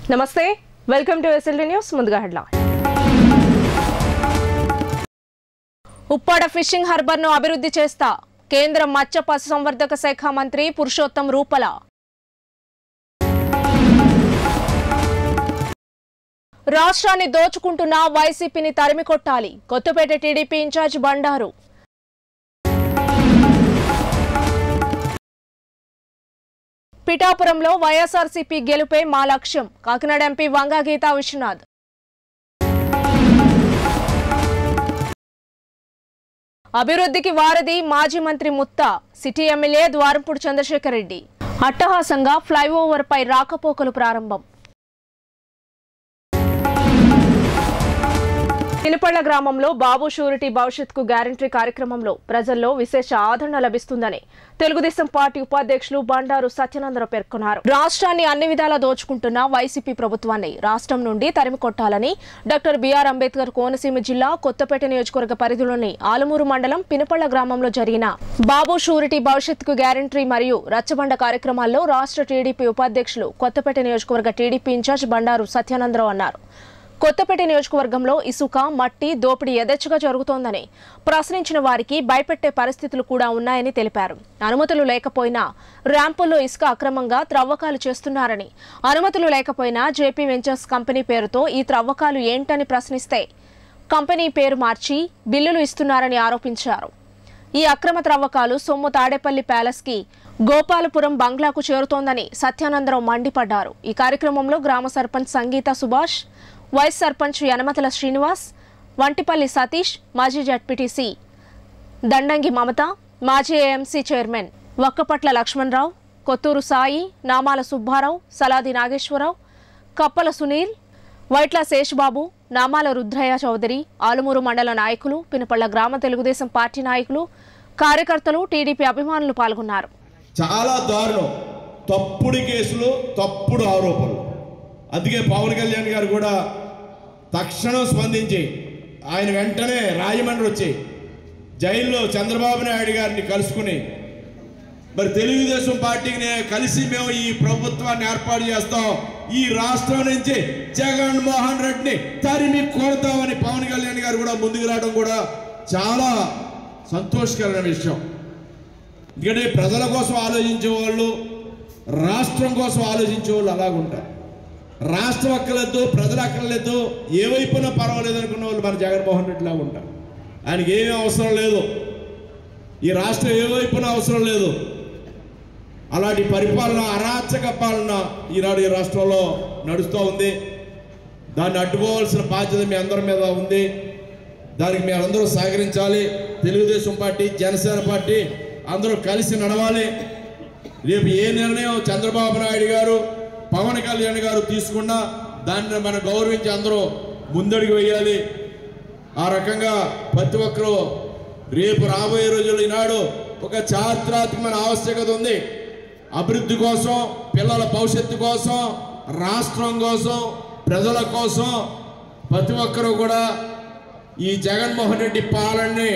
నమస్తే welcome to SLT news ముందుగా headline Uppada fishing harbour ను అభివృద్ధి చేస్తా కేంద్ర మత్స్య పశుసంవర్ధక శాఖ మంత్రి పురుషోత్తం రూపల రాష్ట్రాన్ని దోచుకుంటున్న వైసీపీని తరిమి కొట్టాలి కొత్తపేట టీడీపీ ఇన్ఛార్జ్ బండారు పిఠాపురంలో వైఎస్ఆర్సీపీ గెలుపే మా లక్ష్యం కాకినాడ ఎంపీ వంగా గీతా విశ్వనాథ్ అభివృద్ధికి వారధి మాజీ మంత్రి ముత్తా సిటీ ఎమ్మెల్యే ద్వారంపూడి చంద్రశేఖర్ రెడ్డి అట్టహాసంగా ఫ్లైఓవర్ పై రాకపోకలు ప్రారంభం పినపళ్ల గ్రామంలో బాబు షూరిటీ భవిష్యత్కు గ్యారంటీ కార్యక్రమంలో ప్రజల్లో విశేష ఆదరణ లభిస్తుందని తెలుగుదేశం పార్టీ ఉపాధ్యక్షులు బండారు సత్యనందరావు పేర్కొన్నారు రాష్ట్రాన్ని అన్ని విధాలా దోచుకుంటున్న వైసీపీ ప్రభుత్వాన్ని రాష్ట్రం నుండి తరిమి కొట్టాలని డాక్టర్ బిఆర్ అంబేద్కర్ కోనసీమ జిల్లా కొత్తపేట నియోజకవర్గ పరిధిలోని ఆలమూరు మండలం పినపళ్ల గ్రామంలో జరిగిన బాబు షూరిటీ భవిష్యత్కు గ్యారంటీ మరియు రచ్చబండ కార్యక్రమాల్లో రాష్ట్ర టీడీపీ ఉపాధ్యక్షులు కొత్తపేట నియోజకవర్గ టీడీపీ ఇన్ఛార్జ్ బండారు సత్యానందరావు అన్నారు కొత్తపేట నియోజకవర్గంలో ఇసుక మట్టి దోపిడీ యథేచ్ఛగా జరుగుతోందని ప్రశ్నించిన వారికి భయపెట్టే పరిస్థితులు కూడా ఉన్నాయని తెలిపారు అనుమతులు లేకపోయినా ర్యాంపుల్లో ఇసుక అక్రమంగా త్రవ్వకాలు చేస్తున్నారని అనుమతులు లేకపోయినా జేపీ వెంచర్స్ కంపెనీ పేరుతో ఈ త్రవ్వకాలు ఏంటని ప్రశ్నిస్తే కంపెనీ పేరు మార్చి బిల్లులు ఇస్తున్నారని ఆరోపించారు ఈ అక్రమ త్రవ్వకాలు సొమ్ము తాడేపల్లి ప్యాలెస్ కి గోపాలపురం బంగ్లాకు చేరుతోందని సత్యానందరావు మండిపడ్డారు ఈ కార్యక్రమంలో గ్రామ సర్పంచ్ సంగీత సుభాష్ వైస్ సర్పంచ్ యనమతల శ్రీనివాస్ వంటిపల్లి సతీష్ మాజీ జడ్పీటీసీ దండంగి మమత మాజీ ఏఎంసీ చైర్మన్ వక్కపట్ల లక్ష్మణరావు కొత్తూరు సాయి నామాల సుబ్బారావు సలాది నాగేశ్వరరావు కప్పల సునీల్ వైట్ల శేషబాబు నామాల రుద్రయ్య చౌదరి ఆలుమూరు మండల నాయకులు పినపళ్ల గ్రామ తెలుగుదేశం పార్టీ నాయకులు కార్యకర్తలు టీడీపీ అభిమానులు పాల్గొన్నారు చాలా దారుణం తప్పుడు కేసులు తప్పుడు ఆరోపణలు అందుకే పవన్ కళ్యాణ్ గారు కూడా తక్షణం స్పందించి ఆయన వెంటనే రాజమండ్రి వచ్చి జైల్లో చంద్రబాబు నాయుడు గారిని కలుసుకుని మరి తెలుగుదేశం పార్టీకి నే- కలిసి మేము ఈ ప్రభుత్వాన్ని ఏర్పాటు చేస్తాం ఈ రాష్ట్రం నుంచి జగన్మోహన్ రెడ్డిని తరిమి కొడతామని పవన్ కళ్యాణ్ గారు కూడా ముందుకు రావడం కూడా చాలా సంతోషకరమైన విషయం ఎందుకంటే ప్రజల కోసం ఆలోచించే వాళ్ళు రాష్ట్రం కోసం ఆలోచించే వాళ్ళు అలాగుంటారు రాష్ట్రం అక్కర్లేదు ప్రజలు అక్కర్లేదు ఏ వైపున పర్వాలేదు అనుకున్న వాళ్ళు మన జగన్మోహన్ రెడ్డి లాగా ఉంటారు ఆయనకి ఏమీ అవసరం లేదు ఈ రాష్ట్రం ఏ వైపున అవసరం లేదు అలాంటి పరిపాలన అరాచక పాలన ఈనాడు ఈ రాష్ట్రంలో నడుస్తూ ఉంది దాన్ని అడ్డుకోవాల్సిన బాధ్యత మీ అందరి మీద ఉంది దానికి మీరు అందరూ సహకరించాలి తెలుగుదేశం పార్టీ జనసేన పార్టీ అందరూ కలిసి నడవాలి రేపు ఏ నిర్ణయం చంద్రబాబు నాయుడు గారు పవన్ కళ్యాణ్ గారు తీసుకున్నా దాన్ని మనం గౌరవించి అందరూ ముందడుగు వేయాలి ఆ రకంగా ప్రతి ఒక్కరూ రేపు రాబోయే రోజుల్లో ఈనాడు ఒక చారిత్రాత్మకమైన ఆవశ్యకత ఉంది అభివృద్ధి కోసం పిల్లల భవిష్యత్తు కోసం రాష్ట్రం కోసం ప్రజల కోసం ప్రతి ఒక్కరూ కూడా ఈ జగన్మోహన్ రెడ్డి పాలనని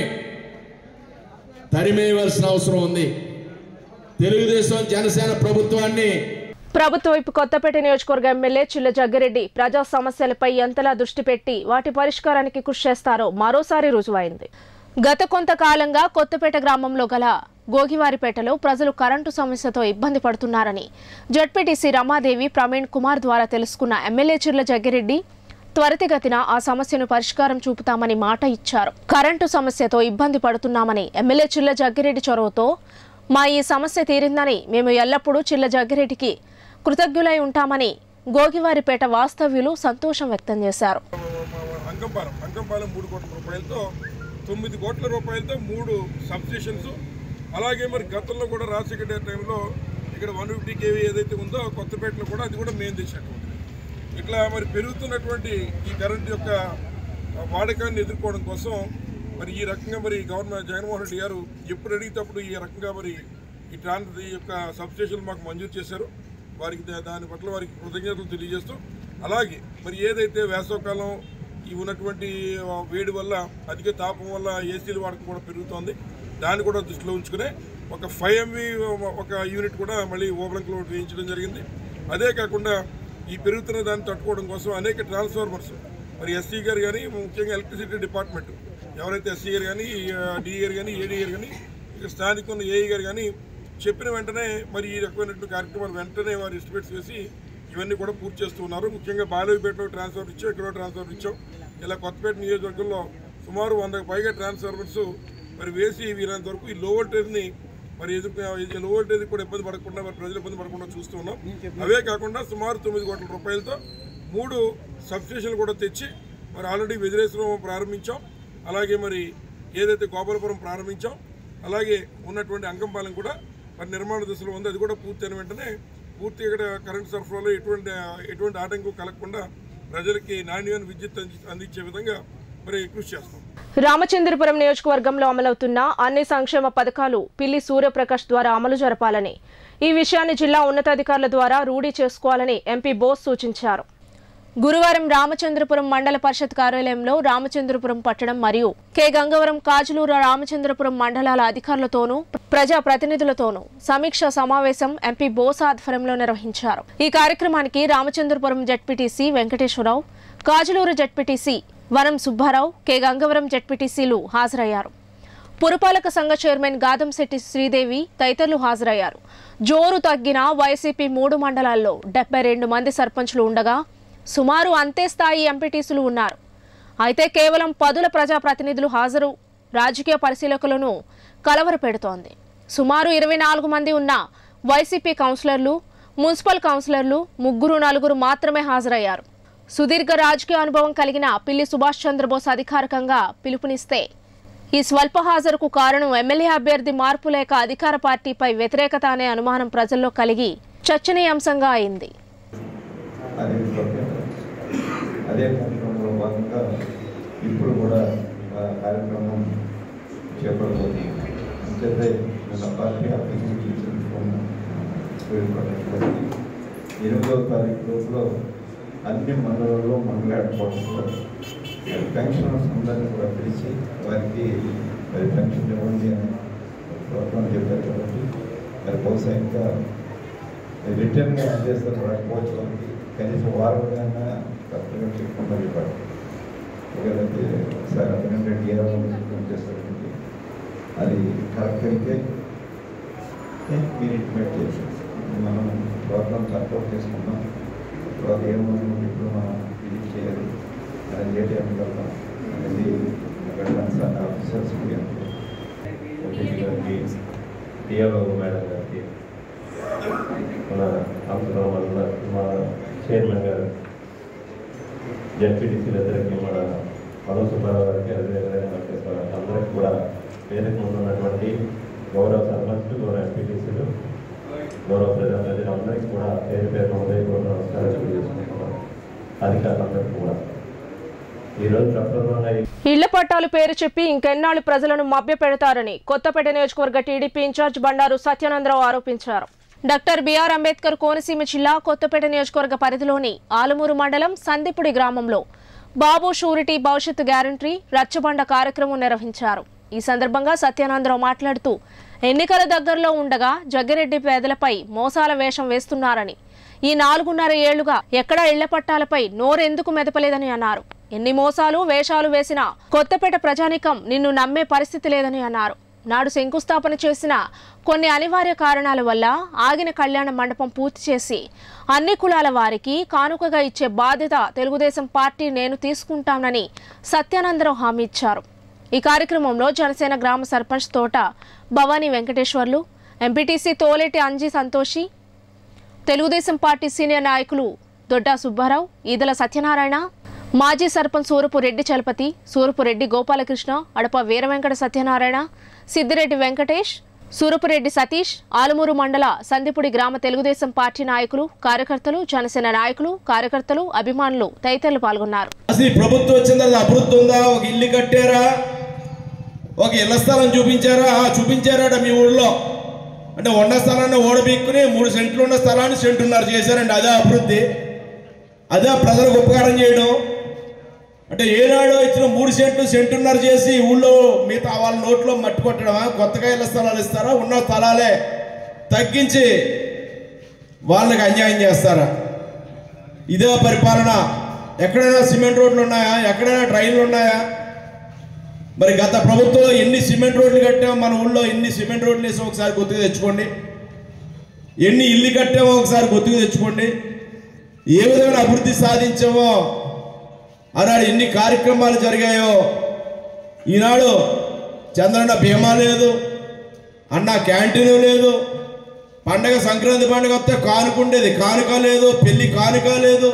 తరిమేయవలసిన అవసరం ఉంది తెలుగుదేశం జనసేన ప్రభుత్వాన్ని ప్రభుత్వ వైపు కొత్తపేట నియోజకవర్గ ఎమ్మెల్యే చిల్ల జగ్గిరెడ్డి ప్రజా సమస్యలపై ఎంతలా దృష్టి పెట్టి వాటి పరిష్కారానికి కృషి చేస్తారో మరోసారి రుజువైంది గత కొంతకాలంగా కొత్తపేట గ్రామంలో గల గోగివారిపేటలో ప్రజలు కరెంటు సమస్యతో ఇబ్బంది పడుతున్నారని జడ్పీటీసీ రమాదేవి ప్రవీణ్ కుమార్ ద్వారా తెలుసుకున్న ఎమ్మెల్యే చిర్ల జగ్గిరెడ్డి త్వరితగతిన ఆ సమస్యను పరిష్కారం చూపుతామని మాట ఇచ్చారు కరెంటు సమస్యతో ఇబ్బంది పడుతున్నామని ఎమ్మెల్యే చిల్ల జగ్గిరెడ్డి చొరవతో మా ఈ సమస్య తీరిందని మేము ఎల్లప్పుడూ చిల్ల జగ్గిరెడ్డికి కృతజ్ఞులై ఉంటామని గోగివారిపేట వాస్తవ్యులు సంతోషం వ్యక్తం చేశారు అంకంపాలెం అంకంపాలెం మూడు కోట్ల రూపాయలతో తొమ్మిది కోట్ల రూపాయలతో మూడు సబ్స్టేషన్స్ అలాగే మరి గతంలో కూడా రాజశేఖర రెడ్డి టైంలో ఇక్కడ వన్ ఫిఫ్టీ కేవీ ఏదైతే ఉందో కొత్తపేటలో కూడా అది కూడా మేము తెచ్చినటువంటిది ఇట్లా మరి పెరుగుతున్నటువంటి ఈ కరెంట్ యొక్క వాడకాన్ని ఎదుర్కోవడం కోసం మరి ఈ రకంగా మరి గవర్నమెంట్ జగన్మోహన్ రెడ్డి గారు ఎప్పుడు అడిగితేప్పుడు ఈ రకంగా మరి ఈ ట్రాన్ ఈ యొక్క సబ్స్టేషన్ మాకు మంజూరు చేశారు వారికి దా- దాని పట్ల వారికి కృతజ్ఞతలు తెలియజేస్తూ అలాగే మరి ఏదైతే వేసవకాలం ఈ ఉన్నటువంటి ఆ, వేడి వల్ల అధిక తాపం వల్ల ఏసీలు వాడకం కూడా పెరుగుతోంది దాన్ని కూడా దృష్టిలో ఉంచుకునే ఒక ఫైవ్ ఎంవి ఒక యూనిట్ కూడా మళ్ళీ ఓపెన్లో వేయించడం జరిగింది అదే కాకుండా ఈ పెరుగుతున్న దాన్ని తట్టుకోవడం కోసం అనేక ట్రాన్స్ఫార్మర్స్ మరి ఎస్సీ గారు కానీ ముఖ్యంగా ఎలక్ట్రిసిటీ డిపార్ట్మెంట్ ఎవరైతే ఎస్సీ గారు కానీ డిఈ గారు కానీ ఏడీ గారు కానీ ఇక స్థానిక ఉన్న ఏఈ గారు కానీ చెప్పిన వెంటనే మరి ఈ రకమైనటువంటి కార్యక్రమాలు వెంటనే వారు ఎస్టిమేట్స్ వేసి ఇవన్నీ కూడా పూర్తి చేస్తూ ఉన్నారు ముఖ్యంగా బాలవిపేటలో ట్రాన్స్ఫర్ ఇచ్చాం ఇక్కడ ట్రాన్స్ఫర్ ఇచ్చాం ఇలా కొత్తపేట నియోజకవర్గంలో సుమారు వందకు పైగా ట్రాన్స్ఫార్మర్స్ మరి వేసి వీరంత వరకు ఈ లో వోల్టేజ్ని మరి ఎదుర్కొనే లో వోల్టేజ్ కూడా ఇబ్బంది పడకుండా మరి ప్రజలు ఇబ్బంది పడకుండా చూస్తూ ఉన్నాం అవే కాకుండా సుమారు తొమ్మిది కోట్ల రూపాయలతో మూడు సబ్స్టేషన్లు కూడా తెచ్చి మరి ఆల్రెడీ వెదిరేశ్వరం ప్రారంభించాం అలాగే మరి ఏదైతే గోపాలపురం ప్రారంభించాం అలాగే ఉన్నటువంటి అంకంపాలెం కూడా మరి నిర్మాణ దశలో ఉంది అది కూడా పూర్తయిన వెంటనే పూర్తి ఇక్కడ కరెంట్ సరఫరాలో ఎటువంటి ఎటువంటి ఆటంకం కలగకుండా ప్రజలకి నాణ్యమైన విద్యుత్ అంది- అందించే విధంగా మరి కృషి చేస్తాం రామచంద్రపురం నియోజకవర్గంలో అమలవుతున్న అన్ని సంక్షేమ పథకాలు పిల్లి సూర్యప్రకాష్ ద్వారా అమలు జరపాలని ఈ విషయాన్ని జిల్లా ఉన్నతాధికారుల ద్వారా రూఢీ చేసుకోవాలని ఎంపీ బోస్ సూచించారు గురువారం రామచంద్రపురం మండల పరిషత్ కార్యాలయంలో రామచంద్రపురం పట్టణం మరియు కె గంగవరం కాజులూరు రామచంద్రపురం మండలాల అధికారులతోనూ ప్రజా ప్రతినిధులతోనూ సమీక్ష సమావేశం ఎంపీ బోస్ ఆధ్వర్యంలో నిర్వహించారు ఈ కార్యక్రమానికి Ramachandrapuram ZPTC Venkateswararao Kajuluru ZPTC Vanam Subbarao K Gangavaram జడ్పీటీసీలు హాజరయ్యారు పురపాలక సంఘ చైర్మన్ గాదంశెట్టి శ్రీదేవి తదితరులు హాజరయ్యారు జోరు తగ్గిన వైసీపీ మూడు మండలాల్లో డెబ్బై రెండు మంది సర్పంచులు ఉండగా సుమారు అంతే స్థాయి ఎంపీటీసులు ఉన్నారు అయితే కేవలం పదుల ప్రజాప్రతినిధులు హాజరు రాజకీయ పరిశీలకులను కలవరపెడుతోంది సుమారు ఇరవై నాలుగు మంది ఉన్న వైసీపీ కౌన్సిలర్లు మున్సిపల్ కౌన్సిలర్లు ముగ్గురు నలుగురు మాత్రమే హాజరయ్యారు సుదీర్ఘ రాజకీయ అనుభవం కలిగిన పిల్లి సుభాష్ చంద్రబోస్ అధికారికంగా పిలుపునిస్తే ఈ స్వల్ప హాజరుకు కారణం ఎమ్మెల్యే అభ్యర్థి మార్పు లేక అధికార పార్టీపై వ్యతిరేకత అనే అనుమానం ప్రజల్లో కలిగి చర్చనీయాంశంగా అయింది అదే విధంగా అదే కార్యక్రమంలో భాగంగా ఇప్పుడు కూడా ఆ కార్యక్రమం చేపడబోతుంది అంతే మన పార్టీ ఆఫీస్కి తీసుకున్న ఎనిమిదవ తారీఖు లోపల అన్ని మండలాల్లో మండల హెడ్ క్వార్టర్స్లో పెన్షనర్స్ అందరినీ కూడా పిలిచి వారికి మరి పెన్షన్ ఇవ్వండి అని ప్రభుత్వం చెప్పారు కాబట్టి మరి బహుశా ఇంకా రిటర్న్గా చేస్తారు రాకపోవచ్చు వాళ్ళకి కనీసం వారంగా కరెక్ట్గా చెప్పుకుంటారు ఇవ్వాలి ఒకవేళ ఒకసారి అతను రెడ్డి ఏ వాళ్ళు చేస్తారంటే అది కరెక్ట్ అయితే మీరు ఇంటిమేట్ చేసి మనం ప్రోగ్రామ్ సపోర్ట్ చేసుకుందాం తర్వాత ఏమన్నా ఇప్పుడు మనం ఇది చేయాలి అనేది ఏ టైం వెళ్దాం అనేది వెళ్ళడానికి సార్ ఆఫీసర్స్ ఓటీపీ గారికి డిఆర్ఓ మేడం గారికి మన అంశంలో మన మన చైర్మన్ గారు జడ్పీటీసీలు ఇద్దరికి మన మనోజ్ సుబ్బారావు గారికి అదేవిధంగా వెంకటేశ్వర గారికి అందరికీ కూడా వేదిక ముందు ఉన్నటువంటి గౌరవ సర్పంచులు గౌరవ ఎంపీటీసీలు గౌరవ ప్రజాప్రతినిధులు అందరికీ కూడా పేరు పేరు హృదయపూర్వక నమస్కారాలు తెలియజేసుకుంటున్నాం అధికారులందరికీ కూడా ఈరోజు ప్రప్రథమంగా ఈ ఇళ్ల పట్టాలు పేరు చెప్పి ఇంకెన్నాళ్ళు ప్రజలను మభ్యపెడతారని కొత్తపేట నియోజకవర్గ టీడీపీ ఇన్ఛార్జ్ బండారు సత్యానందరావు ఆరోపించారు డాక్టర్ బిఆర్ అంబేద్కర్ కోనసీమ జిల్లా కొత్తపేట నియోజకవర్గ పరిధిలోని ఆలమూరు మండలం సందిపుడి గ్రామంలో బాబు షూరిటీ భవిష్యత్తు గ్యారంటీ రచ్చబండ కార్యక్రమం నిర్వహించారు ఈ సందర్భంగా సత్యానందరావు మాట్లాడుతూ ఎన్నికల దగ్గరలో ఉండగా జగ్గిరెడ్డి పేదలపై మోసాల వేషం వేస్తున్నారని ఈ నాలుగున్నర ఏళ్లుగా ఎక్కడా ఇళ్ల పట్టాలపై నోరెందుకు మెదపలేదని అన్నారు ఎన్ని మోసాలు వేషాలు వేసినా కొత్తపేట ప్రజానికం నిన్ను నమ్మే పరిస్థితి లేదని అన్నారు నాడు శంకుస్థాపన చేసిన కొన్ని అనివార్య కారణాల వల్ల ఆగిన కళ్యాణ మండపం పూర్తి చేసి అన్ని కులాల వారికి కానుకగా ఇచ్చే బాధ్యత తెలుగుదేశం పార్టీ నేను తీసుకుంటానని సత్యానందరావు హామీ ఇచ్చారు ఈ కార్యక్రమంలో జనసేన గ్రామ sarpanch Thota Bhavani Venkateswarlu MPTC Toleti Anji Santhoshi Telugu Desam party senior నాయకులు దొడ్డా సుబ్బారావు ఈదల సత్యనారాయణ మాజీ సర్పంచ్ సూరపు రెడ్డి చలపతి సూరపు రెడ్డి గోపాలకృష్ణ అడప వీరవెంకట సత్యనారాయణ సిద్దిరెడ్డి వెంకటేష్ సూరపురెడ్డి సతీష్ ఆలమూరు మండల సందిపుడి గ్రామ తెలుగుదేశం పార్టీ నాయకులు కార్యకర్తలు జనసేన నాయకులు కార్యకర్తలు అభిమానులు తదితరులు పాల్గొన్నారు అసలు ఈ ప్రభుత్వం వచ్చిన తర్వాత అభివృద్ధి ఉందా ఒక ఇల్లు కట్టారా ఒక ఇళ్ల స్థలం చూపించారా ఆ, చూపించారట మీ ఊళ్ళో అంటే ఉన్న స్థలాన్ని ఓడబీక్కుని మూడు సెంట్లు ఉన్న స్థలాన్ని సెంటున్నర చేశారండి అదే అభివృద్ధి అదే ప్రజలకు ఉపకారం చేయడం అంటే ఏనాడో ఇచ్చిన మూడు సెంట్లు సెంటున్నర చేసి ఊళ్ళో మిగతా వాళ్ళ నోట్లో మట్టి కొట్టడమా కొత్తగా ఇళ్ల స్థలాలు ఇస్తారా ఉన్న స్థలాలే తగ్గించి వాళ్ళకి అన్యాయం చేస్తారా ఇదే పరిపాలన ఎక్కడైనా సిమెంట్ రోడ్లు ఉన్నాయా ఎక్కడైనా ట్రైన్లు ఉన్నాయా మరి గత ప్రభుత్వంలో ఎన్ని సిమెంట్ రోడ్లు కట్టామో మన ఊళ్ళో ఎన్ని సిమెంట్ రోడ్లు వేసామో ఒకసారి గుర్తుకు తెచ్చుకోండి ఎన్ని ఇల్లు కట్టామో ఒకసారి గుర్తుకు తెచ్చుకోండి ఏ విధమైన అభివృద్ధి సాధించామో ఆనాడు ఎన్ని కార్యక్రమాలు జరిగాయో ఈనాడు చంద్రన్న బీమా లేదు అన్న క్యాంటీన్ లేదు పండగ సంక్రాంతి పండుగ వస్తే కానుక ఉండేది కానుక లేదు పెళ్లి కానుక లేదు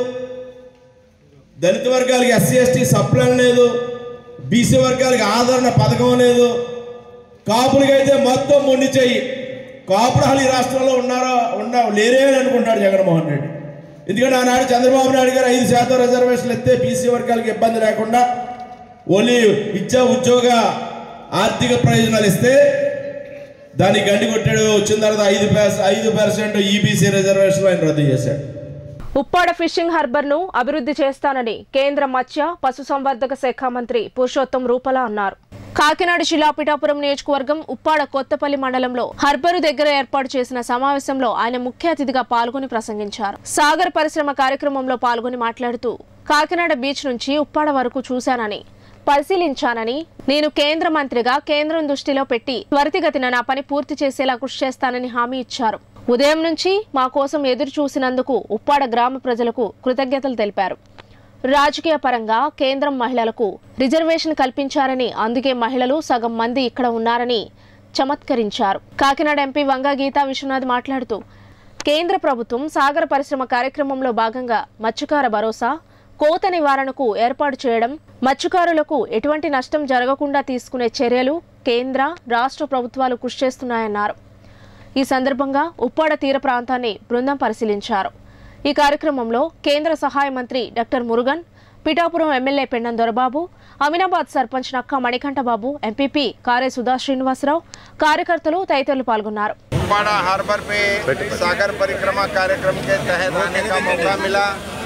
దళిత వర్గాలకి ఎస్సీ ఎస్టీ సప్లన్ లేదు బీసీ వర్గాలకి ఆదరణ పథకం లేదు కాపులకైతే మొత్తం మొండి చెయ్యి కాపులు అసలు ఈ రాష్ట్రంలో ఉన్నారా ఉన్నా లేరే అని అనుకుంటాడు జగన్మోహన్ రెడ్డి ఎందుకంటే ఆనాడు చంద్రబాబు నాయుడు గారు ఐదు శాతం రిజర్వేషన్లు ఇస్తే బీసీ వర్గాలకు ఇబ్బంది లేకుండా ఓన్లీ విద్యా ఉద్యోగ ఆర్థిక ప్రయోజనాలు ఇస్తే దాన్ని గండి కొట్టాడు వచ్చిన తర్వాత ఐదు పర్సెంట్ ఐదు పర్సెంట్ ఈబీసీ రిజర్వేషన్ ఆయన రద్దు చేశాడు ఉప్పాడ ఫిషింగ్ హార్బర్ ను అభివృద్ధి చేస్తానని కేంద్ర మత్స్య పశుసంవర్ధక శాఖ మంత్రి పురుషోత్తం రూపలా అన్నారు కాకినాడ జిల్లా పిఠాపురం నియోజకవర్గం ఉప్పాడ కొత్తపల్లి మండలంలో హర్బరు దగ్గర ఏర్పాటు చేసిన సమావేశంలో ఆయన ముఖ్య అతిథిగా పాల్గొని ప్రసంగించారు సాగర్ పరిశ్రమ కార్యక్రమంలో పాల్గొని మాట్లాడుతూ కాకినాడ బీచ్ నుంచి ఉప్పాడ వరకు చూశానని పరిశీలించానని నేను కేంద్ర మంత్రిగా కేంద్రం దృష్టిలో పెట్టి త్వరితగతిన నా పని పూర్తి చేసేలా కృషి చేస్తానని హామీ ఇచ్చారు ఉదయం నుంచి మా కోసం ఎదురు చూసినందుకు ఉప్పాడ గ్రామ ప్రజలకు కృతజ్ఞతలు తెలిపారు రాజకీయ పరంగా కేంద్రం మహిళలకు రిజర్వేషన్ కల్పించారని అందుకే మహిళలు సగం మంది ఇక్కడ ఉన్నారని చమత్కరించారు కాకినాడ ఎంపీ వంగా గీతా విశ్వనాథ్ మాట్లాడుతూ కేంద్ర ప్రభుత్వం సాగర పరిశ్రమ కార్యక్రమంలో భాగంగా మత్స్యకార భరోసా కోత నివారణకు ఏర్పాటు చేయడం మత్స్యకారులకు ఎటువంటి నష్టం జరగకుండా తీసుకునే చర్యలు కేంద్ర రాష్ట్ర ప్రభుత్వాలు కృషి చేస్తున్నాయన్నారు ఈ సందర్భంగా ఉప్పాడ తీర ప్రాంతాన్ని బృందం పరిశీలించారు ఈ కార్యక్రమంలో కేంద్ర సహాయ మంత్రి doctor Murugan Pithapuram MLA Pendem Dorababu Aminabad sarpanch Nakka Manikantababu MPP కారే సుధా శ్రీనివాసరావు కార్యకర్తలు తదితరులు పాల్గొన్నారు उपाड़ा हार्बर पे सागर परिक्रमा कार्यक्रम के तहत आने का मौका मिला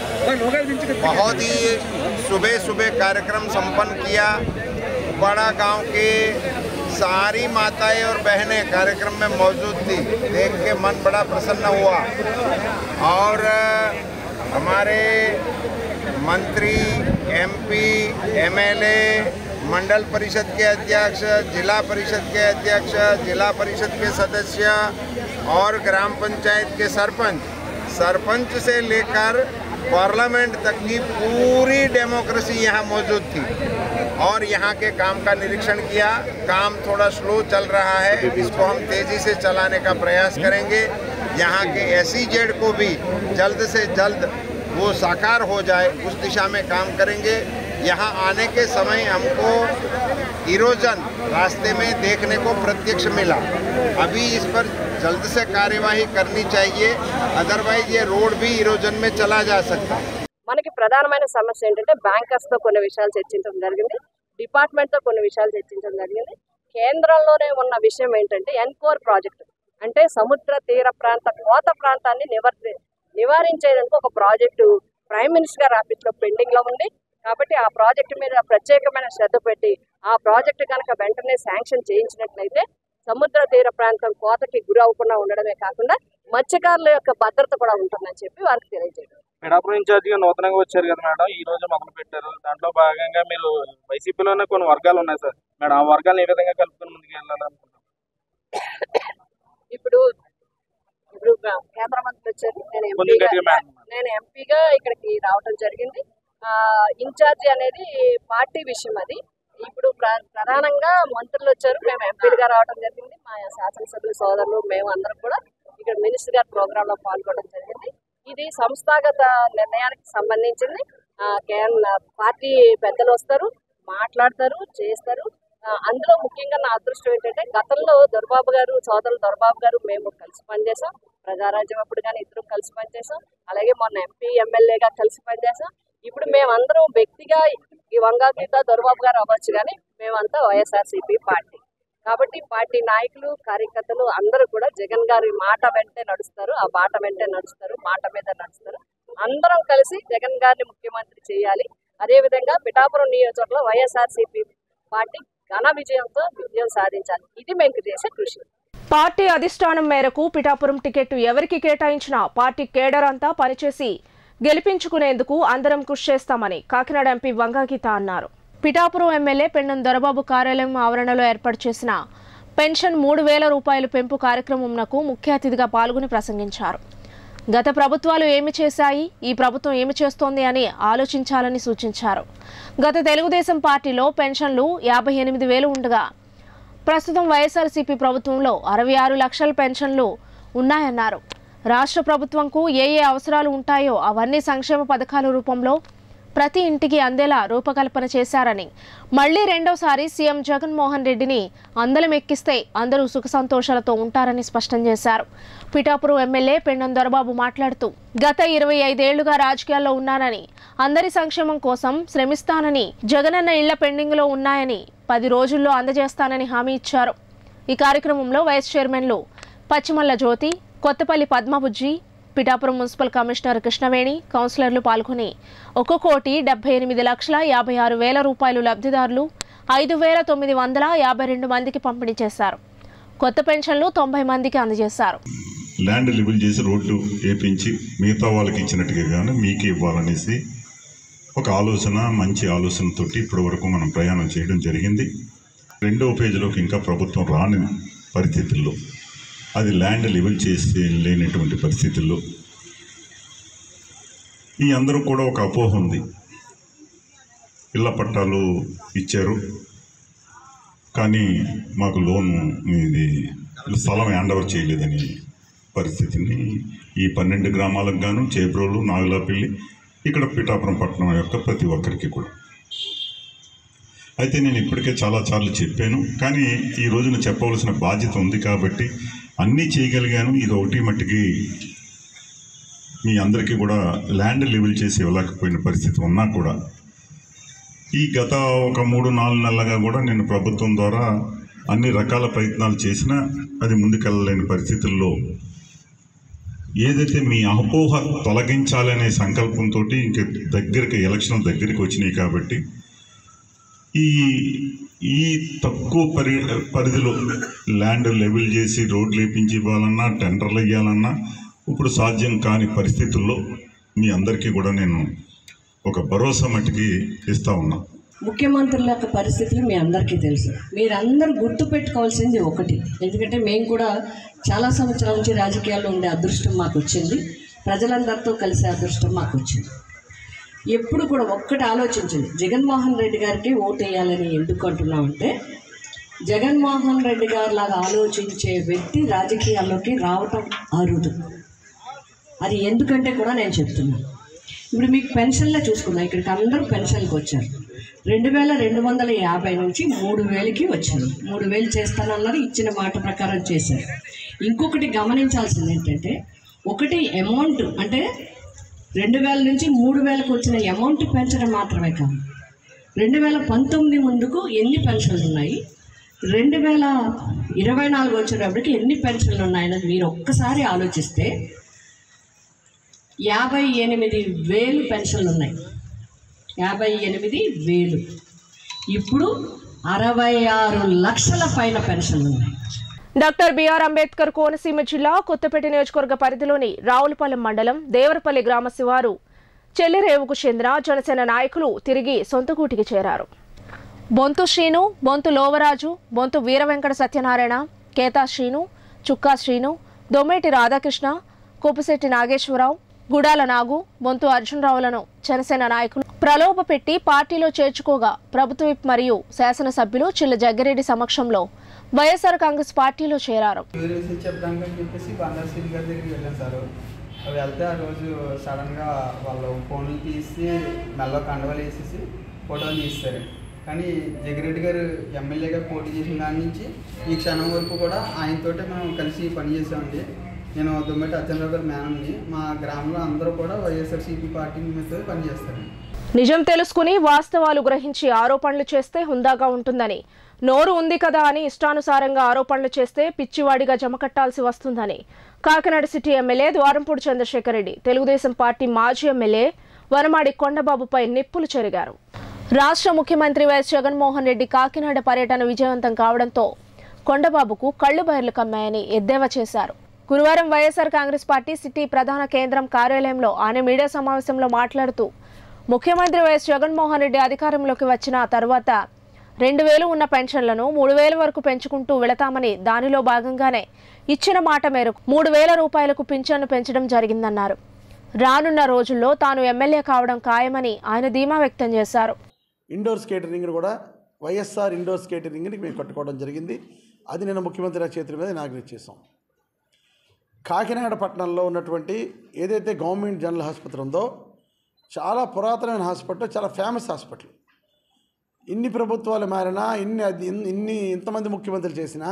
बहुत ही सुबह सुबह कार्यक्रम संपन्न किया उपाड़ा गांव के सारी माताएं और बहनें कार्यक्रम में मौजूद थी देख के मन बड़ा प्रसन्न हुआ और अ, हमारे मंत्री एमपी एमएलए मंडल परिषद के अध्यक्ष जिला परिषद के अध्यक्ष जिला परिषद के सदस्य और ग्राम पंचायत के सरपंच सरपंच से लेकर पार्लियामेंट तक की पूरी डेमोक्रेसी यहाँ मौजूद थी और यहाँ के काम का निरीक्षण किया काम थोड़ा स्लो चल रहा है इसको हम तेज़ी से चलाने का प्रयास करेंगे यहाँ के एस को भी जल्द से जल्द वो साकार हो जाए उस दिशा में काम करेंगे यहाँ आने के समय हमको इरोजन रास्ते में देखने को प्रत्यक्ष मिला अभी इस पर जल्द से कार्यवाही करनी चाहिए अदरवाइज ये रोड भी इरोजन में चला जा सकता है మనకి ప్రధానమైన సమస్య ఏంటంటే బ్యాంకర్స్ తో కొన్ని విషయాలు చర్చించడం జరిగింది డిపార్ట్మెంట్ తో కొన్ని విషయాలు చర్చించడం జరిగింది కేంద్రంలోనే ఉన్న విషయం ఏంటంటే ఎన్కోర్ ప్రాజెక్ట్ అంటే సముద్ర తీర ప్రాంత కోత ప్రాంతాన్ని నివర్ నివారించేందుకు ఒక ప్రాజెక్టు ప్రైమ్ మినిస్టర్ గారి ఆఫీస్ లో పెండింగ్ లో ఉంది కాబట్టి ఆ ప్రాజెక్టు మీద ప్రత్యేకమైన శ్రద్ధ పెట్టి ఆ ప్రాజెక్టు కనుక వెంటనే శాంక్షన్ చేయించినట్లయితే సముద్ర తీర ప్రాంతం కోతకి గురి అవ్వకుండా ఉండడమే కాకుండా మత్స్యకారుల యొక్క భద్రత కూడా ఉంటుందని చెప్పి వారికి తెలియజేయడం పిఠాపురం ఇన్ఛార్జిగా నూతనంగా వచ్చారు కదా మేడం ఈ రోజు మొదలు పెట్టారు దాంట్లో భాగంగా మీరు వైసీపీలోనే కొన్ని వర్గాలు ఉన్నాయి సార్ మేడం ఆ వర్గాలను ఏ విధంగా కలుపుకొని ముందుకు వెళ్ళాలనుకుంటున్నారు ఇప్పుడు ఇప్పుడు కేంద్ర మంత్రి వచ్చారు నేను కొంచెం ఎంపీగా గట్టిగా మేడం. నేను ఎంపీగా ఇక్కడికి రావడం జరిగింది ఆ, ఇన్ఛార్జి అనేది పార్టీ విషయం అది ఇప్పుడు ప్ర- ప్రధానంగా మంత్రులు వచ్చారు మేము ఎంపీలుగా రావడం జరిగింది మా శాసనసభ్యుల సోదరులు మేము అందరం కూడా ఇక్కడ మినిస్టర్ గారి ప్రోగ్రామ్ లో పాల్గొనడం జరిగింది ఇది సంస్థాగత నిర్ణయానికి సంబంధించింది ఆ, కేంద్ర పార్టీ పెద్దలు వస్తారు మాట్లాడతారు చేస్తారు ఆ, అందులో ముఖ్యంగా నా అదృష్టం ఏంటంటే గతంలో దొరబాబు గారు సోదరులు దొరబాబు గారు మేము కలిసి పనిచేసాం ప్రజారాజ్యం అప్పుడు కానీ ఇద్దరు కలిసి పనిచేసాం అలాగే మొన్న ఎంపీ ఎమ్మెల్యేగా కలిసి పనిచేసాం ఇప్పుడు మేమందరం వ్యక్తిగా ఈ వంగా గీత దొరబాబు గారు అవ్వచ్చు కానీ మేమంతా వైఎస్ఆర్సీపీ పార్టీ కాబట్టి పార్టీ నాయకులు కార్యకర్తలు అందరూ కూడా జగన్ గారి మాట వెంటే నడుస్తారు ఆ బాట వెంటే నడుస్తారు మాట మీద నడుస్తారు అందరం కలిసి జగన్ గారిని ముఖ్యమంత్రి చేయాలి అదేవిధంగా పిఠాపురం నియోజకవర్గంలో వైఎస్ఆర్సీపీ పార్టీ ఘన విజయంతో విజయం సాధించాలి ఇది మేము చేసే కృషి పార్టీ అధిష్టానం మేరకు పిఠాపురం టికెట్ ఎవరికి కేటాయించినా పార్టీ కేడర్ అంతా పనిచేసి గెలిపించుకునేందుకు అందరం కృషి చేస్తామని కాకినాడ ఎంపీ వంగాగీత అన్నారు పిఠాపురం ఎమ్మెల్యే పెండం దొరబాబు కార్యాలయం ఆవరణలో ఏర్పాటు చేసిన పెన్షన్ మూడు వేల రూపాయల పెంపు కార్యక్రమంకు ముఖ్య అతిథిగా పాల్గొని ప్రసంగించారు గత ప్రభుత్వాలు ఏమి చేశాయి ఈ ప్రభుత్వం ఏమి చేస్తోంది అని ఆలోచించాలని సూచించారు గత తెలుగుదేశం పార్టీలో పెన్షన్లు యాభై ఎనిమిది వేలు ఉండగా ప్రస్తుతం వైఎస్ఆర్సీపీ ప్రభుత్వంలో అరవై ఆరు లక్షల పెన్షన్లు ఉన్నాయన్నారు రాష్ట్ర ప్రభుత్వంకు ఏ ఏ అవసరాలు ఉంటాయో అవన్నీ సంక్షేమ పథకాల రూపంలో ప్రతి ఇంటికి అందేలా రూపకల్పన చేశారని మళ్లీ రెండోసారి సీఎం జగన్మోహన్ రెడ్డిని అందలం ఎక్కిస్తే అందరూ సుఖ సంతోషాలతో ఉంటారని స్పష్టం చేశారు పిఠాపురం ఎమ్మెల్యే పెండం దొరబాబు మాట్లాడుతూ గత ఇరవై ఐదేళ్లుగా రాజకీయాల్లో ఉన్నానని అందరి సంక్షేమం కోసం శ్రమిస్తానని జగనన్న ఇళ్ల పెండింగ్లో ఉన్నాయని పది రోజుల్లో అందజేస్తానని హామీ ఇచ్చారు ఈ కార్యక్రమంలో వైస్ చైర్మన్లు పచ్చిమల్ల జ్యోతి కొత్తపల్లి పద్మబుజ్జి పిఠాపురం మున్సిపల్ కమిషనర్ కృష్ణవేణి కౌన్సిలర్లు పాల్గొని ఒక కోటి డెబ్బై ఎనిమిది లక్షల యాభై ఆరు వేల రూపాయలు లబ్ధిదారులు ఐదు వేల తొమ్మిది వందల యాభై రెండు మందికి పంపిణీ చేశారు కొత్త పెన్షన్లు తొంభై మందికి అందజేశారు ల్యాండ్ లిబుల్ చేసి రోడ్లు వేపించి మిగతా వాళ్ళకి ఇచ్చినట్టుగా కానీ మీకు ఇవ్వాలనేసి ఒక ఆలోచన మంచి ఆలోచనతోటి ఇప్పటి వరకు మనం ప్రయాణం చేయడం జరిగింది రెండవ పేజీలోకి ఇంకా ప్రభుత్వం రాని పరిస్థితుల్లో అది ల్యాండ్ లిబుల్ చేసి లేనటువంటి పరిస్థితుల్లో ఈ అందరూ కూడా ఒక అపోహ ఉంది ఇళ్ల పట్టాలు ఇచ్చారు కానీ మాకు లోను ఇది స్థలం హ్యాండ్ ఓవర్ చేయలేదని పరిస్థితిని ఈ పన్నెండు గ్రామాలకు గాను చేబ్రోలు నాగులాపల్లి ఇక్కడ పిఠాపురం పట్టణం యొక్క ప్రతి ఒక్కరికి కూడా అయితే నేను ఇప్పటికే చాలా సార్లు చెప్పాను కానీ ఈ రోజున చెప్పవలసిన బాధ్యత ఉంది కాబట్టి అన్నీ చేయగలిగాను ఇది ఒకటి మట్టికి మీ అందరికీ కూడా ల్యాండ్ లెవెల్ చేసి ఇవ్వలేకపోయిన పరిస్థితి ఉన్నా కూడా ఈ గత ఒక మూడు నాలుగు నెలలుగా కూడా నేను ప్రభుత్వం ద్వారా అన్ని రకాల ప్రయత్నాలు చేసినా అది ముందుకెళ్ళలేని పరిస్థితుల్లో ఏదైతే మీ అపోహ తొలగించాలనే సంకల్పంతో ఇంక దగ్గరికి ఎలక్షన్ దగ్గరికి వచ్చినాయి కాబట్టి ఈ ఈ తక్కువ పరి పరిధిలో ల్యాండ్ లెవెల్ చేసి రోడ్లు వేపించి ఇవ్వాలన్నా టెండర్లు ఇవ్వాలన్నా ఇప్పుడు సాధ్యం కాని పరిస్థితుల్లో మీ అందరికీ కూడా నేను ఒక భరోసా మట్టికి ఇస్తా ఉన్నా ముఖ్యమంత్రుల యొక్క పరిస్థితులు మీ అందరికీ తెలుసు మీరందరూ గుర్తు పెట్టుకోవాల్సింది ఒకటి ఎందుకంటే మేము కూడా చాలా సంవత్సరాల నుంచి రాజకీయాల్లో ఉండే అదృష్టం మాకు వచ్చింది ప్రజలందరితో కలిసే అదృష్టం మాకు వచ్చింది ఎప్పుడు కూడా ఒక్కటి ఆలోచించండి జగన్మోహన్ రెడ్డి గారికి ఓటు వేయాలని ఎందుకు అంటున్నామంటే జగన్మోహన్ రెడ్డి గారి లాగా ఆలోచించే వ్యక్తి రాజకీయాల్లోకి రావటం అరుదు అది ఎందుకంటే కూడా నేను చెప్తున్నాను ఇప్పుడు మీకు పెన్షన్లే చూసుకున్నా ఇక్కడికి అందరూ పెన్షన్కి వచ్చారు రెండు వేల రెండు వందల యాభై నుంచి మూడు వేలకి వచ్చారు మూడు వేలు చేస్తానన్నారు ఇచ్చిన మాట ప్రకారం చేశారు ఇంకొకటి గమనించాల్సింది ఏంటంటే ఒకటి అమౌంట్ అంటే రెండు వేల నుంచి మూడు వేలకు వచ్చిన అమౌంట్ పెంచడం మాత్రమే కాదు రెండు వేల పంతొమ్మిది ముందుకు ఎన్ని పెన్షన్లు ఉన్నాయి రెండు వేల ఇరవై నాలుగు వచ్చేటప్పటికి ఎన్ని పెన్షన్లు ఉన్నాయన్నది మీరు ఒక్కసారి ఆలోచిస్తే యాభై ఎనిమిది వేలు పెన్షన్లు ఉన్నాయి యాభై ఎనిమిది వేలు ఇప్పుడు అరవై ఆరు లక్షల పైన పెన్షన్లు ఉన్నాయి డాక్టర్ బిఆర్ అంబేద్కర్ కోనసీమ జిల్లా కొత్తపేట నియోజకవర్గ పరిధిలోని రావులపాలెం మండలం దేవరపల్లి గ్రామ శివారు చెల్లిరేవుకు చెందిన జనసేన నాయకులు తిరిగి సొంత గూటికి చేరారు బొంతు శ్రీను బొంతు లోవరాజు బొంతు వీర వెంకట సత్యనారాయణ కేతా శ్రీను చుక్కా శ్రీను దొమ్మేటి రాధాకృష్ణ కోపిశెట్టి నాగేశ్వరరావు గుడాల నాగు బొంతు అర్జునరావులను జనసేన నాయకులు ప్రలోభ పెట్టి పార్టీలో చేర్చుకోగా ప్రభుత్వ విప్ మరియు శాసనసభ్యులు చిల్ల జగ్గిరెడ్డి సమక్షంలో వైఎస్ఆర్ కాంగ్రెస్ పార్టీలో చేరారు వివరించి చెప్తానికి అని చెప్పేసి బంగారు శ్రీ గారి దగ్గరికి వెళ్ళాను సార్ అవి వెళ్తే ఆ రోజు సడన్గా వాళ్ళు ఫోన్లు తీసి మెల్ల కండవలు వేసేసి ఫోటోలు తీస్తారు కానీ జగిరెడ్డి గారు ఎమ్మెల్యేగా పోటీ చేసిన దాని నుంచి ఈ క్షణం వరకు కూడా ఆయనతోటే మనం కలిసి పనిచేసామండి నేను దుమ్మటి అర్జునరావు గారి మేనంని మా గ్రామంలో అందరూ కూడా వైఎస్ఆర్సీపీ పార్టీ మీద పనిచేస్తారండి నిజం తెలుసుకుని వాస్తవాలు గ్రహించి ఆరోపణలు చేస్తే హుందాగా ఉంటుందని నోరు ఉంది కదా అని ఇష్టానుసారంగా ఆరోపణలు చేస్తే పిచ్చివాడిగా జమ కట్టాల్సి వస్తుందని Kakinada city MLA Dwarampudi Chandrasekhar Reddy Telugu Desam party మాజీ ఎమ్మెల్యే వనమాడి కొండబాబుపై నిప్పులు చెరిగారు రాష్ట్ర ముఖ్యమంత్రి వైఎస్ జగన్మోహన్ రెడ్డి కాకినాడ పర్యటన విజయవంతం కావడంతో కొండబాబుకు కళ్ళు బయర్లు కమ్మాయని ఎద్దేవా చేశారు గురువారం వైఎస్ఆర్ కాంగ్రెస్ పార్టీ సిటీ ప్రధాన కేంద్రం కార్యాలయంలో ఆయన మీడియా సమావేశంలో మాట్లాడుతూ ముఖ్యమంత్రి వైఎస్ జగన్మోహన్ రెడ్డి అధికారంలోకి వచ్చిన తర్వాత రెండు వేలు ఉన్న పెన్షన్లను మూడు వేల వరకు పెంచుకుంటూ వెళతామని దానిలో భాగంగానే ఇచ్చిన మాట మేరకు మూడు వేల రూపాయలకు పింఛన్ను పెంచడం జరిగిందన్నారు రానున్న రోజుల్లో తాను ఎమ్మెల్యే కావడం ఖాయమని ఆయన ధీమా వ్యక్తం చేశారు ఇండోర్ స్కేటరింగ్ కూడా వైఎస్ఆర్ ఇండోర్ స్కేటరింగ్ని మేము కట్టుకోవడం జరిగింది అది నేను ముఖ్యమంత్రి గారి చేతుల మీద ఇనాగ్రేట్ చేసాం కాకినాడ పట్టణంలో ఉన్నటువంటి ఏదైతే గవర్నమెంట్ జనరల్ ఆసుపత్రి ఉందో చాలా పురాతనమైన హాస్పిటల్ చాలా ఫేమస్ హాస్పిటల్ ఇన్ని ప్రభుత్వాలు మారినా ఇన్ని అది ఇన్ని- ఇన్ని ఇంతమంది ముఖ్యమంత్రులు చేసినా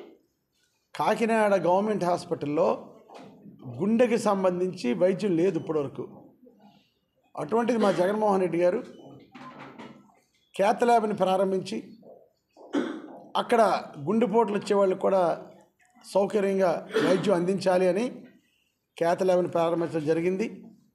కాకినాడ గవర్నమెంట్ హాస్పిటల్లో గుండెకి సంబంధించి వైద్యం లేదు ఇప్పటివరకు అటువంటిది మా జగన్మోహన్ రెడ్డి గారు క్యాత్ ల్యాబ్ని ప్రారంభించి అక్కడ గుండెపోట్లు వచ్చే వాళ్ళకి కూడా సౌకర్యంగా వైద్యం అందించాలి అని క్యాత్ ల్యాబ్ని ప్రారంభించడం జరిగింది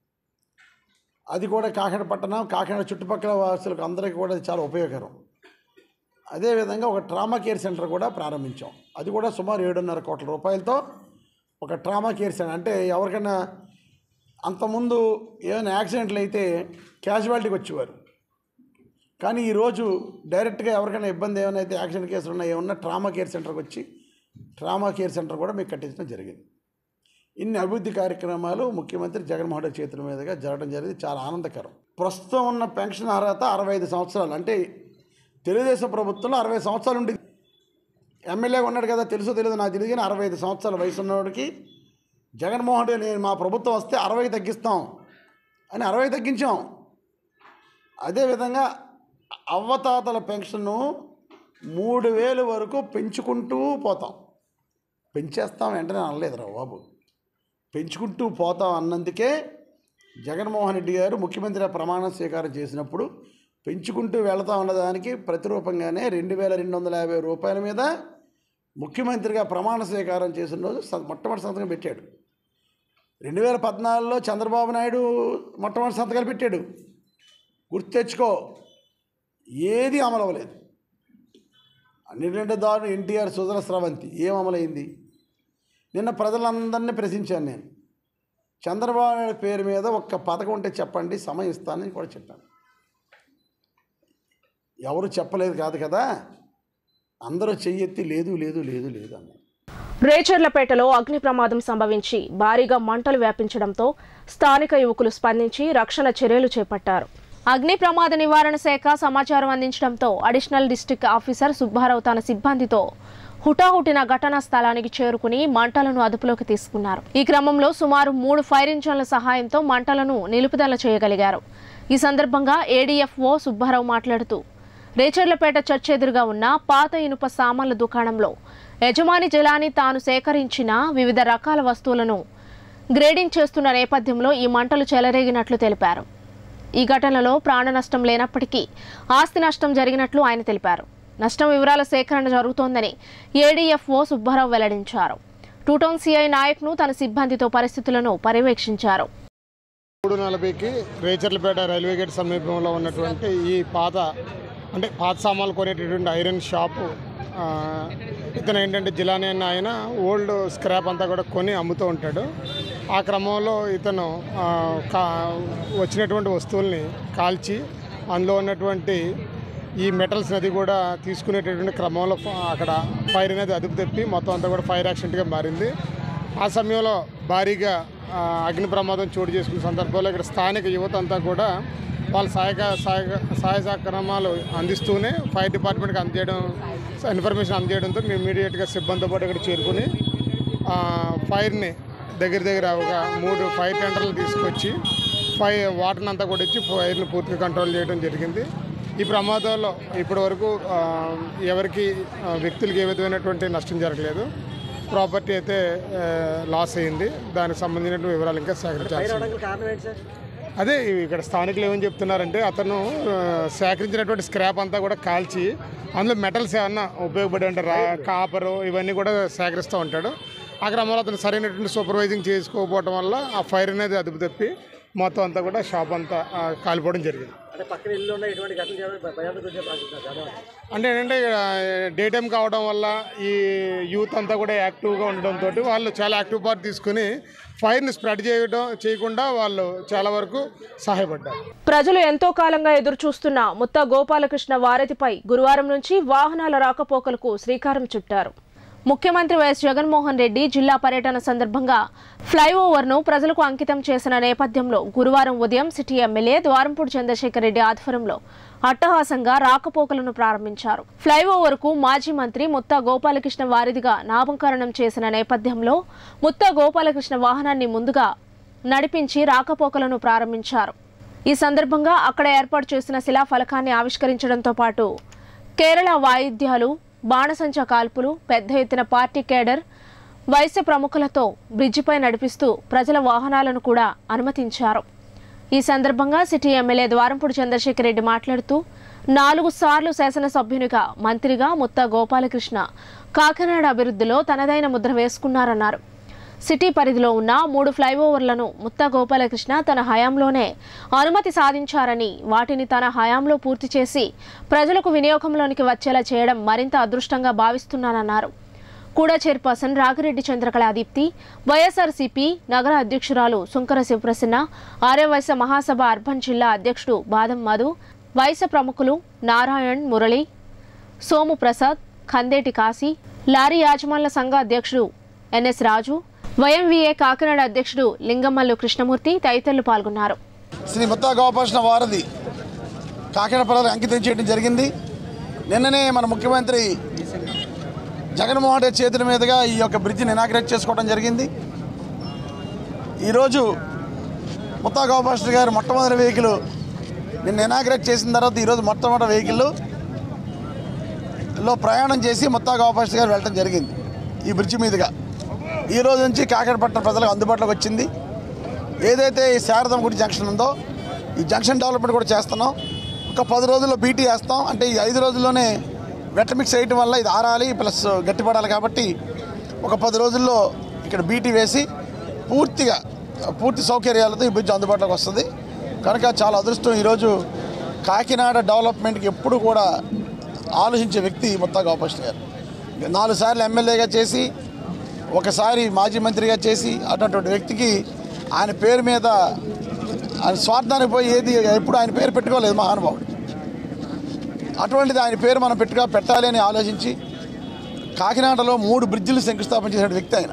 అది కూడా కాకినాడ పట్టణం కాకినాడ చుట్టుపక్కల వాసులకు అందరికీ కూడా అది చాలా ఉపయోగకరం అదేవిధంగా ఒక ట్రామా కేర్ సెంటర్ కూడా ప్రారంభించాం అది కూడా సుమారు ఏడున్నర కోట్ల రూపాయలతో ఒక ట్రామా కేర్ సెంటర్ అంటే ఎవరికైనా అంతకుముందు ఏమైనా యాక్సిడెంట్లు అయితే క్యాజువాలిటీకి వచ్చేవారు కానీ ఈరోజు డైరెక్ట్గా ఎవరికైనా ఇబ్బంది ఏమైనా అయితే యాక్సిడెంట్ కేసులు ఉన్నాయి ఏమన్నా ట్రామా కేర్ సెంటర్కి వచ్చి ట్రామా కేర్ సెంటర్ కూడా మీకు కట్టించడం జరిగింది ఇన్ని అభివృద్ధి కార్యక్రమాలు ముఖ్యమంత్రి జగన్మోహన్ రెడ్డి చేతుల మీదుగా జరగడం జరిగింది చాలా ఆనందకరం ప్రస్తుతం ఉన్న పెన్షన్ అర్హత అరవై ఐదు సంవత్సరాలు అంటే తెలుగుదేశం ప్రభుత్వంలో అరవై సంవత్సరాలు ఉండి ఎమ్మెల్యేగా ఉన్నాడు కదా తెలుసో తెలియదు నాకు తెలియదు కానీ అరవై ఐదు సంవత్సరాల వయసు ఉన్నవాడికి జగన్మోహన్ రెడ్డి నేను మా ప్రభుత్వం వస్తే అరవై తగ్గిస్తాం అని అరవై తగ్గించాం అదేవిధంగా అవ్వతాతల పెన్షన్ను మూడు వేలు వరకు పెంచుకుంటూ పోతాం పెంచేస్తాం వెంటనే అనలేదురా బాబు పెంచుకుంటూ పోతాం అన్నందుకే జగన్మోహన్ రెడ్డి గారు ముఖ్యమంత్రి ప్రమాణ స్వీకారం చేసినప్పుడు పెంచుకుంటూ వెళతా ఉన్నదానికి ప్రతిరూపంగానే రెండు వేల రెండు వందల యాభై రూపాయల మీద ముఖ్యమంత్రిగా ప్రమాణ స్వీకారం చేసిన రోజు స- మొట్టమొదటి సంతకం పెట్టాడు రెండు వేల పద్నాలుగులో చంద్రబాబు నాయుడు మొట్టమొదటి సంతకాలు పెట్టాడు గుర్తు తెచ్చుకో ఏది అమలు అవ్వలేదు అన్నింటి దారుణం ఎన్టీఆర్ సుధర స్రవంతి ఏం అమలైంది నిన్న ప్రజలందరినీ ప్రశ్నించాను నేను చంద్రబాబు నాయుడు పేరు మీద ఒక్క పథకం ఉంటే చెప్పండి సమయం ఇస్తానని కూడా చెప్పాను ఎవరు చెప్పలేదు కాదు కదా అందరూ చెయ్యెత్తి లేదు లేదు లేదు లేదు అన్నారు రేచర్లపేటలో అగ్ని ప్రమాదం సంభవించి భారీగా మంటలు వ్యాపించడంతో స్థానిక యువకులు స్పందించి రక్షణ చర్యలు చేపట్టారు అగ్ని ప్రమాద నివారణ శాఖ సమాచారం అందించడంతో అడిషనల్ డిస్టిక్ ఆఫీసర్ సుబ్బారావు తన సిబ్బందితో హుటాహుటిన ఘటనా స్థలానికి చేరుకుని మంటలను అదుపులోకి తీసుకున్నారు ఈ క్రమంలో సుమారు మూడు ఫైర్ ఇంజన్ల సహాయంతో మంటలను నిలుపుదల చేయగలిగారు ఈ సందర్భంగా ఏడీఎఫ్ఓ సుబ్బారావు మాట్లాడుతూ రేచర్లపేట చర్చ్ ఎదురుగా ఉన్న పాత ఇనుప సామాన్ల దుకాణంలో యజమాని జలాని తాను సేకరించిన వివిధ రకాల వస్తువులను గ్రేడింగ్ చేస్తున్న నేపథ్యంలో ఈ మంటలు చెలరేగినట్లు తెలిపారు ఈ ఘటనలో ప్రాణ నష్టం లేనప్పటికీ ఆస్తి నష్టం జరిగినట్లు ఆయన తెలిపారు నష్టం వివరాల సేకరణ జరుగుతోందని ఏడీఎఫ్ఓ సుబ్బారావు వెల్లడించారు టూటౌన్ సిఐ నాయక్ను తన సిబ్బందితో పరిస్థితులను పర్యవేక్షించారు మూడు నలభైకి రేచర్లపేట రైల్వే గేట్ సమీపంలో ఉన్నటువంటి ఈ పాత అంటే పాత సామాన్లు కొనేటటువంటి ఐరన్ షాపు ఆ, ఇతను ఏంటంటే జిలాని అన్న ఆయన ఓల్డ్ స్క్రాప్ అంతా కూడా కొని అమ్ముతూ ఉంటాడు ఆ క్రమంలో ఇతను ఆ, కా వచ్చినటువంటి వస్తువుల్ని కాల్చి అందులో ఉన్నటువంటి ఈ మెటల్స్ నది కూడా తీసుకునేటటువంటి క్రమంలో ఫ- అక్కడ ఫైర్ అనేది అదుపు తప్పి మొత్తం అంతా కూడా ఫైర్ యాక్సిడెంట్గా మారింది ఆ సమయంలో భారీగా ఆ, అగ్ని ప్రమాదం చోటు చేసుకున్న సందర్భంలో ఇక్కడ స్థానిక యువత అంతా కూడా వాళ్ళ సహాయక సహాయక సహాయ సహకారాలు అందిస్తూనే ఫైర్ డిపార్ట్మెంట్కి అందజేయడం ఇన్ఫర్మేషన్ అందజేయడంతో మేము ఇమీడియట్గా సిబ్బందితో పాటు ఇక్కడ చేరుకుని ఆ, ఫైర్ని దగ్గర దగ్గర ఒక మూడు ఫైర్ టెండర్లు తీసుకొచ్చి ఫైర్ వాటర్ని అంతా కూడా ఇచ్చి ఫైర్ని పూర్తిగా కంట్రోల్ చేయడం జరిగింది ఈ ప్రమాదంలో ఇప్పటి వరకు ఆ, ఎవరికి ఆ, వ్యక్తులకి ఏ విధమైనటువంటి నష్టం జరగలేదు ప్రాపర్టీ అయితే ఆ, లాస్ అయింది దానికి సంబంధించిన వివరాలు ఇంకా సేకరించాల్సి అదే ఇక్కడ స్థానికులు ఏమని చెప్తున్నారంటే అతను ఆ, సేకరించినటువంటి స్క్రాప్ అంతా కూడా కాల్చి అందులో మెటల్స్ ఏమన్నా ఉపయోగపడే అంటే రా కాపరు ఇవన్నీ కూడా సేకరిస్తూ ఉంటాడు ఆ క్రమంలో అతను సరైనటువంటి సూపర్వైజింగ్ చేసుకోకపోవడం వల్ల ఆ ఫైర్ అనేది అదుపు తప్పి మొత్తం అంతా కూడా షాప్ అంతా ఆ, కాలిపోవడం జరిగింది అంటే పక్కన ఇల్లు ఉన్న ఎటువంటి ఘటన చేయాలని భయాందోళన గురించి భావిస్తున్నారు జనం అంటే ఏంటంటే డే టైం కావడం వల్ల ఈ యూత్ అంతా కూడా యాక్టివ్గా ఉండడంతో వాళ్ళు చాలా యాక్టివ్ పార్ట్ తీసుకుని ఫైర్ని స్ప్రెడ్ చేయడం చేయకుండా వాళ్ళు చాలా వరకు సహాయపడ్డారు ప్రజలు ఎంతో కాలంగా ఎదురు చూస్తున్న ముత్త గోపాలకృష్ణ వారధిపై గురువారం నుంచి వాహనాల రాకపోకలకు శ్రీకారం చుట్టారు ముఖ్యమంత్రి వైఎస్ జగన్మోహన్ రెడ్డి జిల్లా పర్యటన సందర్భంగా ఫ్లైఓవర్ను ప్రజలకు అంకితం చేసిన నేపథ్యంలో గురువారం ఉదయం సిటీ ఎమ్మెల్యే ద్వారంపూడి చంద్రశేఖర్ రెడ్డి ఆధ్వర్యంలో అట్టహాసంగా రాకపోకలను ప్రారంభించారు ఫ్లైఓవర్కు మాజీ మంత్రి ముత్తా గోపాలకృష్ణ వారిదిగా నామకరణం చేసిన నేపథ్యంలో ముత్తా గోపాలకృష్ణ వాహనాన్ని ముందుగా నడిపించి రాకపోకలను ప్రారంభించారు ఈ సందర్భంగా అక్కడ ఏర్పాటు చేసిన శిలాఫలకాన్ని ఆవిష్కరించడంతో పాటు కేరళ వాయిద్యాలు బాణసంచ కాల్పులు పెద్ద ఎత్తున పార్టీ కేడర్ వైశ్య ప్రముఖులతో బ్రిడ్జిపై నడిపిస్తూ ప్రజల వాహనాలను కూడా అనుమతించారు ఈ సందర్భంగా సిటీ ఎమ్మెల్యే ద్వారంపూడి చంద్రశేఖర్ రెడ్డి మాట్లాడుతూ నాలుగు సార్లు శాసనసభ్యునిగా మంత్రిగా ముత్త గోపాలకృష్ణ కాకినాడ అభివృద్ధిలో తనదైన ముద్ర వేసుకున్నారన్నారు సిటీ పరిధిలో ఉన్న మూడు ఫ్లైఓవర్లను ముత్త గోపాలకృష్ణ తన హయాంలోనే అనుమతి సాధించారని వాటిని తన హయాంలో పూర్తి చేసి ప్రజలకు వినియోగంలోనికి వచ్చేలా చేయడం మరింత అదృష్టంగా భావిస్తున్నానన్నారు కూడా చైర్పర్సన్ రాగిరెడ్డి చంద్రకళాదీప్తి వైఎస్ఆర్సీపీ నగర అధ్యక్షురాలు సుంకర శివప్రసన్న ఆర్యవైశ్య మహాసభ అర్బన్ జిల్లా అధ్యక్షుడు బాదం మధు వైశ్య ప్రముఖులు నారాయణ్ మురళి సోము ప్రసాద్ ఖందేటి కాశీ లారీ యాజమాన్ల సంఘ అధ్యక్షుడు ఎన్ఎస్ రాజు వైఎంవీఏ కాకినాడ అధ్యక్షుడు లింగమల్లు కృష్ణమూర్తి తదితరులు పాల్గొన్నారు శ్రీ ముత్తా గోపాలకృష్ణ వారధి కాకినాడ ప్రజలకు అంకితం చేయడం జరిగింది నిన్ననే మన ముఖ్యమంత్రి జగన్మోహన్ రెడ్డి చేతుల మీదుగా ఈ యొక్క బ్రిడ్జిని ఇనాగ్రేట్ చేసుకోవడం జరిగింది ఈరోజు ముత్తా గోపాలకృష్ణ గారు మొట్టమొదటి వెహికల్ నిన్న ఇనాగ్రేట్ చేసిన తర్వాత ఈరోజు మొట్టమొదటి వెహికల్ లో ప్రయాణం చేసి ముత్తా గోపాలకృష్ణ గారు వెళ్ళడం జరిగింది ఈ బ్రిడ్జి మీదుగా ఈ రోజు నుంచి కాకినాడపట్నం ప్రజలకు అందుబాటులోకి వచ్చింది ఏదైతే ఈ శారదం గుడి జంక్షన్ ఉందో ఈ జంక్షన్ డెవలప్మెంట్ కూడా చేస్తున్నాం ఒక పది రోజుల్లో బీటీ వేస్తాం అంటే ఈ ఐదు రోజుల్లోనే వెట్ మిక్స్ వేయటం వల్ల ఇది ఆరాలి ప్లస్ గట్టిపడాలి కాబట్టి ఒక పది రోజుల్లో ఇక్కడ బీటీ వేసి పూర్తిగా పూర్తి సౌకర్యాలతో ఈ బ్రిడ్జ్ అందుబాటులోకి వస్తుంది కనుక చాలా అదృష్టం ఈరోజు కాకినాడ డెవలప్మెంట్కి ఎప్పుడు కూడా ఆలోచించే వ్యక్తి ముత్తా గోపాలకృష్ణ గారు నాలుగు సార్లు ఎమ్మెల్యేగా చేసి ఒకసారి మాజీ మంత్రిగా చేసి అటువంటి వ్యక్తికి ఆయన పేరు మీద ఆయన స్వార్థానికి పోయి ఏది ఎప్పుడు ఆయన పేరు పెట్టుకోలేదు మహానుభావుడు అటువంటిది ఆయన పేరు మనం పెట్టుగా పెట్టాలి అని ఆలోచించి కాకినాడలో మూడు బ్రిడ్జిలు శంకుస్థాపన చేసిన వ్యక్తి ఆయన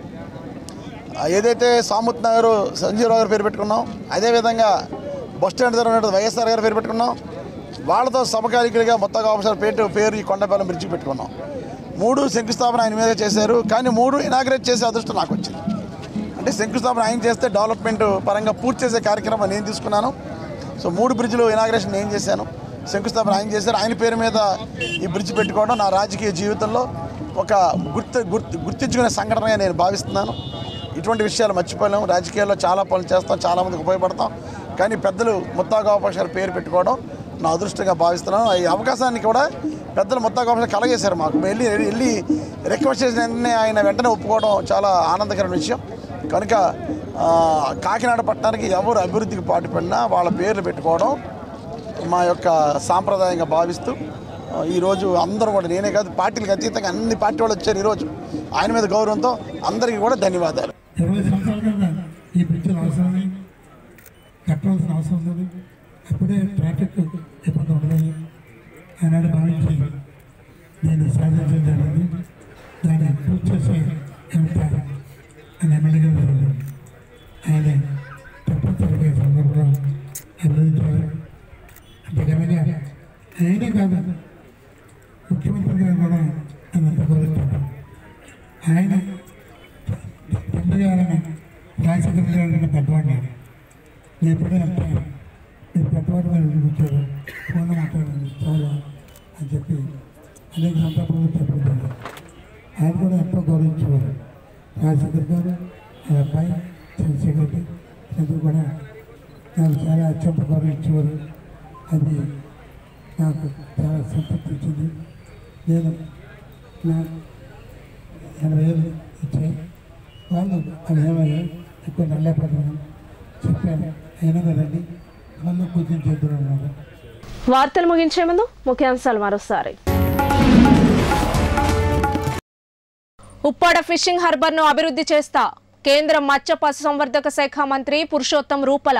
ఆ, ఏదైతే సాముత్ నగర్ సంజీవరావు గారి పేరు పెట్టుకున్నాం అదేవిధంగా బస్ స్టాండ్ దగ్గర ఉన్నటువంటి వైఎస్ఆర్ గారి పేరు పెట్టుకున్నాం వాళ్ళతో సమకాలికులుగా మొత్తం ఆఫీసర్ పేరు పేరు ఈ కొండపాలెం బ్రిడ్జికి పెట్టుకున్నాం మూడు శంకుస్థాపన ఆయన మీద చేశారు కానీ మూడు ఇనాగ్రేట్ చేసే అదృష్టం నాకు వచ్చింది అంటే శంకుస్థాపన ఆయన చేస్తే డెవలప్మెంట్ పరంగా పూర్తి చేసే కార్యక్రమం నేను తీసుకున్నాను సో మూడు బ్రిడ్జ్లు ఇనాగ్రేషన్ నేను చేశాను శంకుస్థాపన ఆయన చేశారు ఆయన పేరు మీద ఈ బ్రిడ్జ్ పెట్టుకోవడం నా రాజకీయ జీవితంలో ఒక గుర్తు గుర్తు గుర్తించుకునే సంఘటనగా నేను భావిస్తున్నాను ఇటువంటి విషయాలు మర్చిపోలేము రాజకీయాల్లో చాలా పనులు చేస్తాం చాలామందికి ఉపయోగపడతాం కానీ పెద్దలు ముత్తా గోపాల్ గారి పేరు పెట్టుకోవడం నా అదృష్టంగా భావిస్తున్నాను ఈ అవకాశాన్ని కూడా పెద్దలు ముత్తా గోపాల్ కలగేశారు మాకు మేము వెళ్ళి వెళ్ళి రిక్వెస్ట్ చేసిన వెంటనే ఆయన వెంటనే ఒప్పుకోవడం చాలా ఆనందకరమైన విషయం కనుక ఆ, కాకినాడ పట్టణానికి ఎవరు అభివృద్ధికి పాటుపడినా వాళ్ళ పేర్లు పెట్టుకోవడం మా యొక్క సాంప్రదాయంగా భావిస్తూ ఆ, ఈరోజు అందరూ కూడా నేనే కాదు పార్టీలకు అతీతంగా అన్ని పార్టీ వాళ్ళు వచ్చారు ఈరోజు ఆయన మీద గౌరవంతో అందరికీ కూడా ధన్యవాదాలు ఇరవై సంవత్సరాలుగా ఈ బ్రిడ్జిలు అవసరం ఉంది కట్టవలసిన అవసరం ఉంది అప్పుడే ట్రాఫిక్ ఇబ్బంది ఉండదని ఆనాడు భావించి నేను సాధించడం జరిగింది దాన్ని పూర్తి చేసే ఎంత అని ఎమ్మెల్యే గారు చెప్పారు. ఆయన తప్పనిసరిగా ఈ సందర్భంలో అభినందించారు అంతేకానగా ఆయనే కాదు ముఖ్యమంత్రి గారు కూడా నన్ను అంత గౌరవించారు ఆయన తండ్రి గారైన రాజశేఖర గారైన పెద్దవాడిని నేను ఎప్పుడూ వెళ్తాను మీరు పెద్దవాడు గారు కూర్చోరు ఫోన్ మాట్లాడండి చాలు అని చెప్పి అనేక సందర్భంలో చెప్పుకుంటారు ఆయన కూడా ఎంతో గౌరవించేవారు రాజశేఖర్ గారు ఆయన అబ్బాయి చంద్రశేఖర్ రెడ్డి ఇద్దరు కూడా నాకు చాలా అత్యంత గౌరవించేవారు అది నాకు చాలా సంతృప్తి ఇచ్చింది నేను నా ఎనభై ఏళ్ళు ఇచ్చాయి వాళ్ళు అది ఏమయ్యా ఎక్కువ నల్లేపడ్డాను చెప్పాను అయినా కదండి మళ్ళీ కూర్చొని చేద్దాం అన్నారు వార్తలు ముగించే ముందు ముఖ్యాంశాలు మరోసారి ఉప్పాడ ఫిషింగ్ హార్బర్ను అభివృద్ధి చేస్తా కేంద్ర మత్స్య పశుసంవర్ధక శాఖ మంత్రి పురుషోత్తం రూపల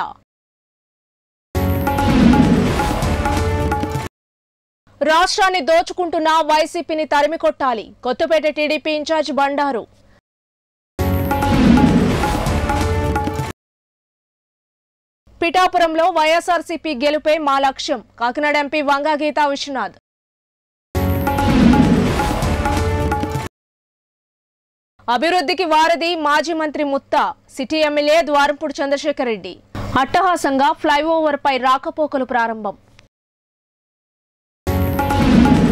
రాష్ట్రాన్ని దోచుకుంటున్న వైసీపీని తరిమి కొట్టాలి కొత్తపేట టీడీపీ ఇన్ఛార్జ్ బండారు పిఠాపురంలో వైఎస్ఆర్సీపీ గెలుపే మా లక్ష్యం కాకినాడ ఎంపీ వంగా గీతా విశ్వనాథ్ అభివృద్ధికి వారధి మాజీ మంత్రి ముత్తా సిటీ ఎమ్మెల్యే ద్వారంపూడి చంద్రశేఖర్ రెడ్డి అట్టహాసంగా ఫ్లైఓవర్ పై రాకపోకలు ప్రారంభం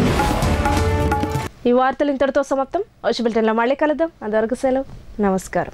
ఈ వార్తలు ఇంతటితో సమాప్తం వచ్చి బిల్టన్లో మళ్ళీ కలుద్దాం అంతవరకు సెలవు నమస్కారం